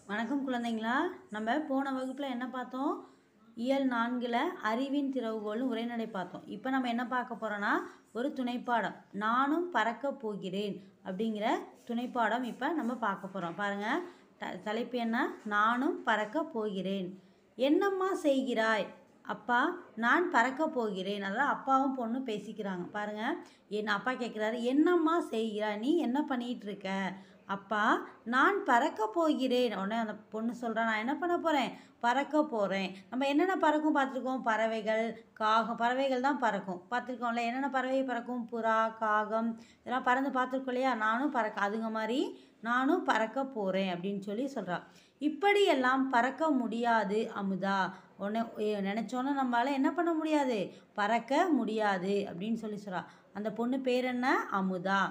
வணக்கம் குழந்தைங்களா நம்ம போன வகுப்பில் என்ன பார்த்தோம் இயல் நான்கில் அறிவின் திறவுகோல்னு உரைநடை பார்த்தோம் இப்போ நம்ம என்ன பார்க்க போகிறோன்னா ஒரு துணைப்பாடம் நானும் பறக்க போகிறேன் அப்படிங்கிற துணைப்பாடம் இப்போ நம்ம பார்க்க போகிறோம் பாருங்கள் த தலைப்பு என்ன நானும் பறக்க போகிறேன் என்னம்மா செய்கிறாய் அப்பா நான் பறக்க போகிறேன் அதாவது அப்பாவும் பொண்ணும் பேசிக்கிறாங்க பாருங்க என் அப்பா கேட்குறாரு என்னம்மா செய்கிறாய் நீ என்ன பண்ணிட்டு இருக்க அப்பா நான் பறக்க போகிறேன் உடனே அந்த பொண்ணு சொல்கிறா நான் என்ன பண்ண போகிறேன் பறக்க போகிறேன் நம்ம என்னென்ன பறக்கும் பார்த்துருக்கோம் பறவைகள் காகம் பறவைகள் தான் பறக்கும் பார்த்துருக்கோம்ல என்னென்ன பறவை பறக்கும் புறா காகம் இதெல்லாம் பறந்து பார்த்துருக்கோம் இல்லையா நானும் பறக்க அதுங்க மாதிரி நானும் பறக்க போகிறேன் அப்படின்னு சொல்லி சொல்கிறா இப்படியெல்லாம் பறக்க முடியாது அமுதா உடனே ஏ- நினைச்சோன்னே நம்மளால என்ன பண்ண முடியாது பறக்க முடியாது அப்படின்னு சொல்லி சொல்கிறா அந்த பொண்ணு பேர் என்ன அமுதா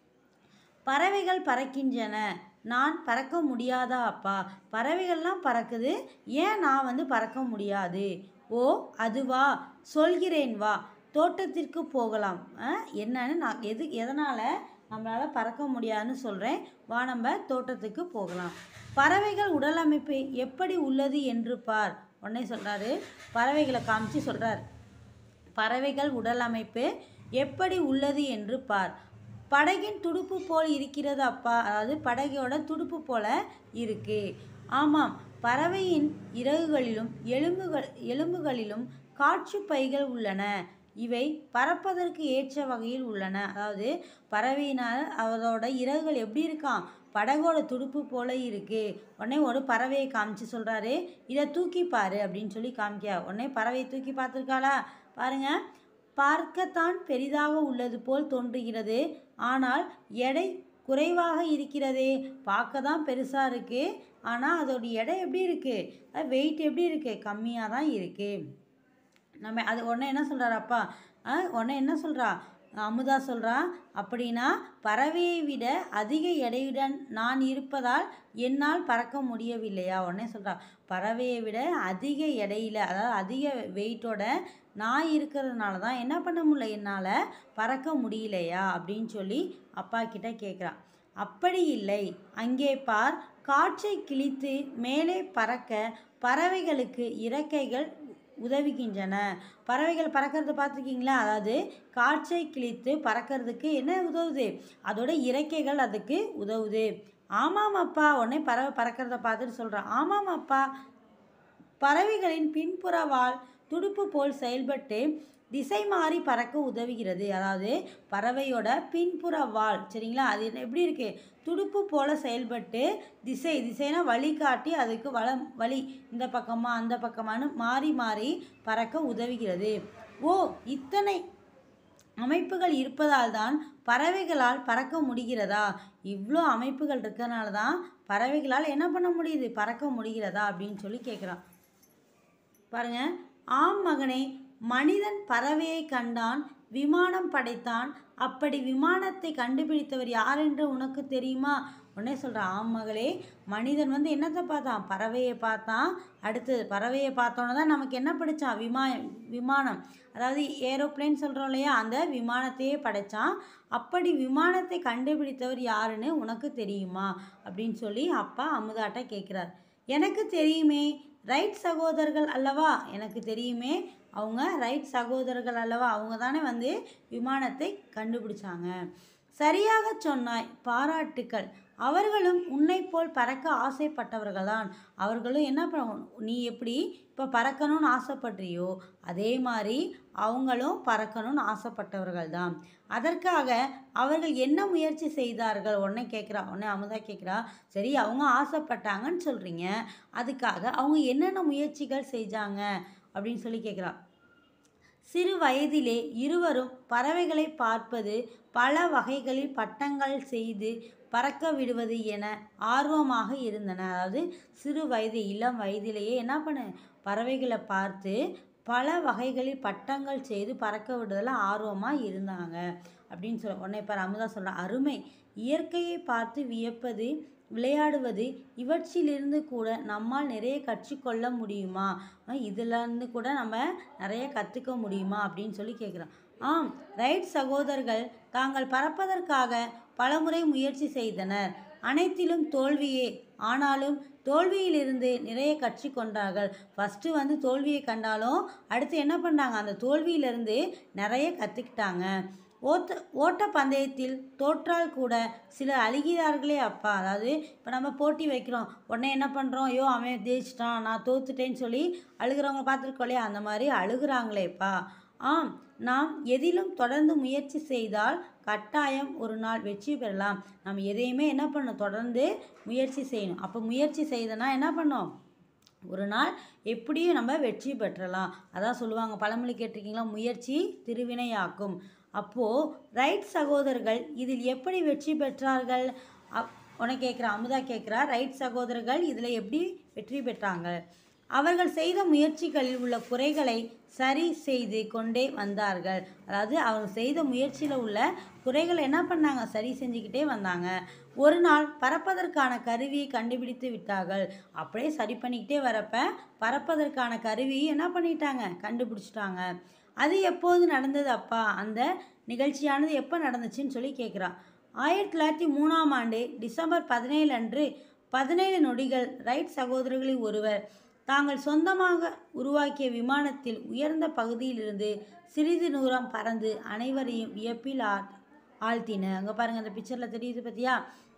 பறவைகள் பறக்கின்றன நான் பறக்க முடியாதா அப்பா பறவைகள்லாம் பறக்குது ஏன் நான் வந்து பறக்க முடியாது ஓ அதுவா சொல்கிறேன் வா தோட்டத்திற்கு போகலாம் ஆ, என்னன்னு நான் எது எதனால் நம்மளால் பறக்க முடியாதுன்னு சொல்கிறேன் வா நம்ம தோட்டத்துக்கு போகலாம் பறவைகள் உடல் அமைப்பு எப்படி உள்ளது என்று பார் உடனே சொல்கிறாரு பறவைகளை காமிச்சு சொல்கிறார் பறவைகள் உடல் அமைப்பு எப்படி உள்ளது என்று பார் படகின் துடுப்பு போல் இருக்கிறது அப்பா அதாவது படகோட துடுப்பு போல இருக்கு ஆமாம் பறவையின் இறகுகளிலும் எலும்புகள் எலும்புகளிலும் காற்று பைகள் உள்ளன இவை பறப்பதற்கு ஏற்ற வகையில் உள்ளன அதாவது பறவையினால் அதோட இறகுகள் எப்படி இருக்கான் படகோட துடுப்பு போல இருக்கு உடனே ஒரு பறவையை காமிச்சு சொல்றாரு இதை தூக்கி பாரு அப்படின்னு சொல்லி காமிக்க உடனே பறவையை தூக்கி பார்த்துருக்காளா பாருங்க பார்க்கத்தான் பெரிதாக உள்ளது போல் தோன்றுகிறது ஆனால் எடை குறைவாக இருக்கிறதே பார்க்க தான் பெருசாக இருக்குது ஆனால் அதோட எடை எப்படி இருக்குது வெயிட் எப்படி இருக்குது கம்மியாக தான் இருக்குது நம்ம அது உடனே என்ன சொல்கிறார் அப்பா ஆ, உடனே என்ன சொல்கிறா அமுதா சொல்கிறா அப்படின்னா பறவையை விட அதிக எடையுடன் நான் இருப்பதால் என்னால் பறக்க முடியவில்லையா உடனே சொல்கிறா பறவையை விட அதிக எடையில் அதாவது அதிக வெயிட்டோட நான் இருக்கிறதுனால தான் என்ன பண்ண முடியல என்னால் பறக்க முடியலையா அப்படின்னு சொல்லி அப்பா கிட்ட கேட்குறா அப்படி இல்லை அங்கே பார் காற்றை கிழித்து மேலே பறக்க பறவைகளுக்கு இறக்கைகள் உதவுகின்றன பறவைகள் பறக்கிறது பார்த்துருக்கீங்களா அதாவது காற்றை கிழித்து பறக்கிறதுக்கு என்ன உதவுது அதோட இறக்கைகள் அதுக்கு உதவுது ஆமாம் அப்பா உடனே பறவை பறக்கிறத பார்த்துட்டு சொல்கிறான் ஆமாம் அப்பா பறவைகளின் பின்புற வால் துடுப்பு போல் செயல்பட்டு திசை மாறி பறக்க உதவுகிறது அதாவது பறவையோட பின்புற வால் சரிங்களா அது என்ன- எப்படி இருக்கு துடுப்பு போல செயல்பட்டு திசை திசைனா வழிகாட்டி அதுக்கு வளம் வழி இந்த பக்கமா அந்த பக்கமான்னு மாறி மாறி பறக்க உதவுகிறது ஓ இத்தனை அமைப்புகள் இருப்பதால் தான் பறவைகளால் பறக்க முடிகிறதா இவ்வளோ அமைப்புகள் இருக்கறனால தான் பறவைகளால் என்ன பண்ண முடியுது பறக்க முடிகிறதா அப்படின்னு சொல்லி கேட்குறான் பாருங்க ஆம் மகனே மனிதன் பறவையை கண்டான் விமானம் படைத்தான் அப்படி விமானத்தை கண்டுபிடித்தவர் யார் என்று உனக்கு தெரியுமா உடனே சொல்கிறான் ஆம் மகளே மனிதன் வந்து என்னத்தை பார்த்தான் பறவையை பார்த்தான் அடுத்தது பறவையை பார்த்தோன்னே தான் நமக்கு என்ன படித்தான் விமா விமானம் அதாவது ஏரோப்ளேன் சொல்கிறோம் இல்லையா அந்த விமானத்தையே படைத்தான் அப்படி விமானத்தை கண்டுபிடித்தவர் யாருன்னு உனக்கு தெரியுமா அப்படின்னு சொல்லி அப்பா அமுதாட்ட கேட்குறார் எனக்கு தெரியுமே ரைட் சகோதரர்கள் அல்லவா எனக்கு தெரியுமே அவங்க ரைட் சகோதரர்கள் அல்லவா அவங்க தானே வந்து விமானத்தை கண்டுபிடிச்சாங்க சரியாக சொன்னாய் பாராட்டுக்கள் அவர்களும் உன்னை போல் பறக்க ஆசைப்பட்டவர்கள்தான் அவர்களும் என்ன பண்ண நீ எப்படி இப்போ பறக்கணும்னு ஆசைப்படுறியோ அதே மாதிரி அவங்களும் பறக்கணும்னு ஆசைப்பட்டவர்கள் தான் அதற்காக அவர்கள் என்ன முயற்சி செய்தார்கள் உடனே கேட்குறா உடனே அமுதா கேட்குறா சரி அவங்க ஆசைப்பட்டாங்கன்னு சொல்கிறீங்க அதுக்காக அவங்க என்னென்ன முயற்சிகள் செஞ்சாங்க அப்படின்னு சொல்லி கேட்குறா சிறு வயதிலே இருவரும் பறவைகளை பார்ப்பது பல வகைகளில் பட்டங்கள் செய்து பறக்க விடுவது என ஆர்வமாக இருந்தன அதாவது சிறு வயது இளம் வயதிலேயே என்ன பண்ணு பறவைகளை பார்த்து பல வகைகளில் பட்டங்கள் செய்து பறக்க விடுறதுல ஆர்வமாக இருந்தாங்க அப்படின்னு சொல்ல உடனே இப்போ அமுதா சொல்கிறேன் அருமை இயற்கையை பார்த்து வியப்பது விளையாடுவது இவற்றிலிருந்து கூட நம்மால் நிறைய கற்றுக்கொள்ள முடியுமா அஹ் இதிலிருந்து கூட நம்ம நிறைய கற்றுக்க முடியுமா அப்படின்னு சொல்லி கேட்குறோம் ஆம் ரைட் சகோதரர்கள் தாங்கள் பறப்பதற்காக பலமுறை முயற்சி செய்தனர் அனைத்திலும் தோல்வியே ஆனாலும் தோல்வியிலிருந்து நிறைய கற்றுக்கொண்டார்கள் ஃபஸ்ட்டு வந்து தோல்வியை கண்டாலும் அடுத்து என்ன பண்ணாங்க அந்த தோல்வியிலிருந்து நிறைய கற்றுக்கிட்டாங்க ஓட்ட ஓட்ட பந்தயத்தில் தோற்றால் கூட சிலர் அழுகிறார்களே அப்பா அதாவது இப்போ நம்ம போட்டி வைக்கிறோம் உடனே என்ன பண்ணுறோம் ஐயோ அவன் ஜெயிச்சிட்டான் நான் தோத்துட்டேன்னு சொல்லி அழுகிறவங்க பார்த்துருக்கோம் இல்லையா அந்த மாதிரி அழுகுறாங்களேப்பா ஆம் நாம் எதிலும் தொடர்ந்து முயற்சி செய்தால் கட்டாயம் ஒரு நாள் வெற்றி பெறலாம் நம்ம எதையுமே என்ன பண்ணணும் தொடர்ந்து முயற்சி செய்யணும் அப்போ முயற்சி செய்தனா என்ன பண்ணோம் ஒரு நாள் எப்படியும் நம்ம வெற்றி பெற்றலாம் அதான் சொல்லுவாங்க பழமொழி கேட்டிருக்கீங்களா முயற்சி திருவினையாக்கும் அப்போது ரைட் சகோதரர்கள் இதில் எப்படி வெற்றி பெற்றார்கள் அப் உனக்கு கேட்குறா அமுதா கேட்குறா ரைட் சகோதரர்கள் இதில் எப்படி வெற்றி பெற்றாங்க அவர்கள் செய்த முயற்சிகளில் உள்ள குறைகளை சரி செய்து கொண்டே வந்தார்கள் அதாவது அவங்க செய்த முயற்சியில் உள்ள குறைகளை என்ன பண்ணாங்க சரி செஞ்சுக்கிட்டே வந்தாங்க ஒரு நாள் பறப்பதற்கான கருவியை கண்டுபிடித்து விட்டார்கள் அப்படியே சரி பண்ணிக்கிட்டே வரப்ப பறப்பதற்கான கருவியை என்ன பண்ணிட்டாங்க கண்டுபிடிச்சிட்டாங்க அது எப்போது நடந்தது அப்பா அந்த நிகழ்ச்சியானது எப்போ நடந்துச்சுன்னு சொல்லி கேட்குறான் ஆயிரத்தி தொள்ளாயிரத்தி மூணாம் ஆண்டு டிசம்பர் பதினேழு அன்று பதினேழு நொடிகள் ரைட் சகோதரர்களில் ஒருவர் தாங்கள் சொந்தமாக உருவாக்கிய விமானத்தில் உயர்ந்த பகுதியிலிருந்து சிறிது தூரம் பறந்து அனைவரையும் வியப்பில் ஆ ஆழ்த்தின அங்கே பாருங்கள் அந்த பிக்சரில் தெரியுது பார்த்தியா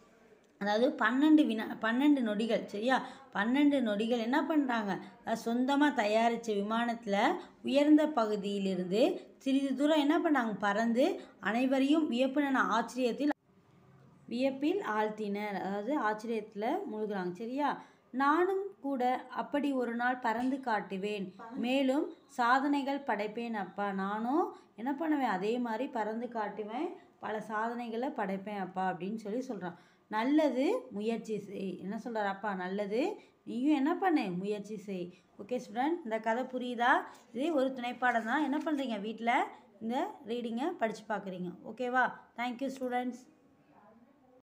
அதாவது பன்னெண்டு வினா பன்னெண்டு நொடிகள் சரியா பன்னெண்டு நொடிகள் என்ன பண்ணுறாங்க சொந்தமாக தயாரித்த விமானத்தில் உயர்ந்த பகுதியிலிருந்து சிறிது தூரம் என்ன பண்ணாங்க பறந்து அனைவரையும் வியப்புன ஆச்சரியத்தில் வியப்பில் ஆழ்த்தினர் அதாவது ஆச்சரியத்தில் மூழ்குறாங்க சரியா நானும் கூட அப்படி ஒரு நாள் பறந்து காட்டுவேன் மேலும் சாதனைகள் படைப்பேன் அப்பா நானும் என்ன பண்ணுவேன் அதே மாதிரி பறந்து காட்டுவேன் பல சாதனைகளை படைப்பேன் அப்பா அப்படின்னு சொல்லி சொல்கிறான் நல்லது முயற்சி செய் என்ன சொல்கிறார் அப்பா நல்லது நீயும் என்ன பண்ணு முயற்சி செய் ஓகே ஸ்டூடெண்ட் இந்த கதை புரியுதா இது ஒரு துணைப்பாடம் தான் என்ன பண்ணுறீங்க வீட்டில் இந்த ரீடிங்கை படித்து பார்க்குறீங்க ஓகேவா தேங்க்யூ ஸ்டூடெண்ட்ஸ்